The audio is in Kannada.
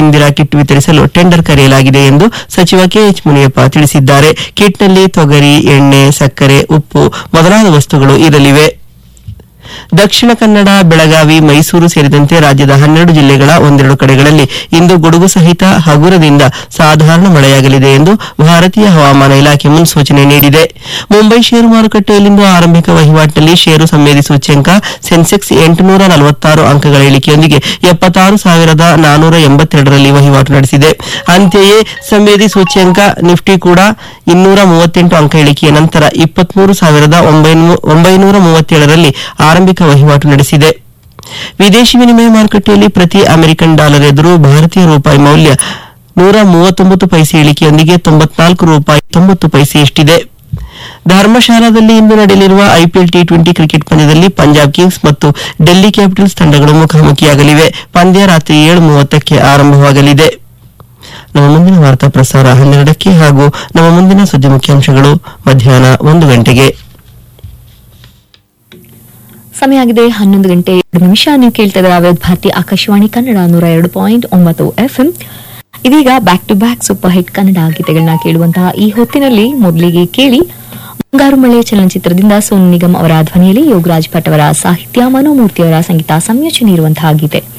ಇಂದಿರಾ ಕಿಟ್ ವಿತರಿಸಲು ಟೆಂಡರ್ ಕರೆಯಲಾಗಿದೆ ಎಂದು ಸಚಿವ ಕೆಎಚ್ ಮುನಿಯಪ್ಪ ತಿಳಿಸಿದ್ದಾರೆ ಕಿಟ್ನಲ್ಲಿ ತೊಗರಿ ಎಣ್ಣೆ ಸಕ್ಕರೆ ಉಪ್ಪು ಮೊದಲಾದ ವಸ್ತುಗಳು ಇರಲಿವೆ ದಕ್ಷಿಣ ಕನ್ನಡ ಬೆಳಗಾವಿ ಮೈಸೂರು ಸೇರಿದಂತೆ ರಾಜ್ಯದ ಹನ್ನೆರಡು ಜಿಲ್ಲೆಗಳ ಒಂದೆರಡು ಕಡೆಗಳಲ್ಲಿ ಇಂದು ಗುಡುಗು ಸಹಿತ ಹಗುರದಿಂದ ಸಾಧಾರಣ ಮಳೆಯಾಗಲಿದೆ ಎಂದು ಭಾರತೀಯ ಹವಾಮಾನ ಇಲಾಖೆ ಮುನ್ಸೂಚನೆ ನೀಡಿದೆ ಮುಂಬೈ ಷೇರು ಮಾರುಕಟ್ಟೆಯಲ್ಲಿಂದು ಆರಂಭಿಕ ವಹಿವಾಟಿನಲ್ಲಿ ಷೇರು ಸಂವೇದಿ ಸೂಚ್ಯಂಕ ಸೆನ್ಸೆಕ್ಸ್ ಎಂಟುನೂರ ನಲವತ್ತಾರು ಅಂಕಗಳ ಇಳಿಕೆಯೊಂದಿಗೆ ಎಪ್ಪತ್ತಾರು ಸಾವಿರದ ನಾನೂರ ಎಂಬತ್ತೆರಡರಲ್ಲಿ ವಹಿವಾಟು ನಡೆಸಿದೆ ಅಂತೆಯೇ ಸಂವೇದಿ ಸೂಚ್ಯಂಕ ನಿಫ್ಟಿ ಕೂಡ ಇನ್ನೂರ ಮೂವತ್ತೆಂಟು ಅಂಕ ಇಳಿಕೆಯ ನಂತರ ಇಪ್ಪತ್ಮೂರು ಸಾವಿರದ ಒಂಬೈನೂ- ಒಂಬೈನೂರ ಮೂವತ್ತೇಳರಲ್ಲಿ ಆರಂಭಿಕ ವಹಿವಾಟು ನಡೆಸಿದೆ ವಿದೇಶಿ ವಿನಿಮಯ ಮಾರುಕಟ್ಟೆಯಲ್ಲಿ ಪ್ರತಿ ಅಮೆರಿಕನ್ ಡಾಲರ್ ಎದುರು ಭಾರತೀಯ ರೂಪಾಯಿ ಮೌಲ್ಯ ನೂರ ಮೂವತ್ತೊಂಬತ್ತು ಪೈಸೆ ಇಳಿಕೆಯೊಂದಿಗೆ ತೊಂಬತ್ನಾಲ್ಕು ರೂಪಾಯಿ ತೊಂಬತ್ತು ಪೈಸೆಯಷ್ಟಿದೆ ಧರ್ಮಶಾಲಾದಲ್ಲಿ ಇಂದು ನಡೆಯಲಿರುವ ಐಪಿಎಲ್ ಟಿ ಟ್ವೆಂಟಿ ಕ್ರಿಕೆಟ್ ಪಂದ್ಯದಲ್ಲಿ ಪಂಜಾಬ್ ಕಿಂಗ್ಸ್ ಮತ್ತು ಡೆಲ್ಲಿ ಕ್ಯಾಪಿಟಲ್ಸ್ ತಂಡಗಳು ಮುಖಾಮುಖಿಯಾಗಲಿವೆ ಪಂದ್ಯ ರಾತ್ರಿ ಏಳು ಮೂವತ್ತಕ್ಕೆ ಆರಂಭವಾಗಲಿದೆ ನಮ್ಮ ಮುಂದಿನ ವಾರ್ತಾ ಪ್ರಸಾರ ಹನ್ನೆರಡಕ್ಕೆ ಹಾಗೂ ನಮ್ಮ ಮುಂದಿನ ಸುದ್ದಿ ಮುಖ್ಯಾಂಶಗಳು ಮಧ್ಯಾಹ್ನ ಒಂದು ಗಂಟೆಗೆ ಸಮಯ ಆಗಿದೆ ಹನ್ನೊಂದು ಗಂಟೆ ಎರಡು ನಿಮಿಷ ನೀವು ಕೇಳ್ತಾ ಇದ್ದೀರಾ ವಿವಿಧ ಭಾರತಿ ಆಕಾಶವಾಣಿ ಕನ್ನಡ ನೂರ ಎರಡು ಪಾಯಿಂಟ್ ಒಂಬತ್ತು ಎಫ್ಎಂ ಇದೀಗ back to back super hit Kannada ಗೀತೆಗಳನ್ನ ಕೇಳುವಂತಹ ಈ ಹೊತ್ತಿನಲ್ಲಿ ಮೊದಲಿಗೆ ಕೇಳಿ ಮುಂಗಾರು ಮಳೆ ಚಲನಚಿತ್ರದಿಂದ ಸೋನು ನಿಗಮ್ ಅವರ ಧ್ವನಿಯಲ್ಲಿ ಯೋಗರಾಜ್ ಭಟ್ ಅವರ ಸಾಹಿತ್ಯ ಮನೋಮೂರ್ತಿ ಅವರ ಸಂಗೀತ ಸಂಯೋಜನೆ ಇರುವಂತಹ ಗೀತೆ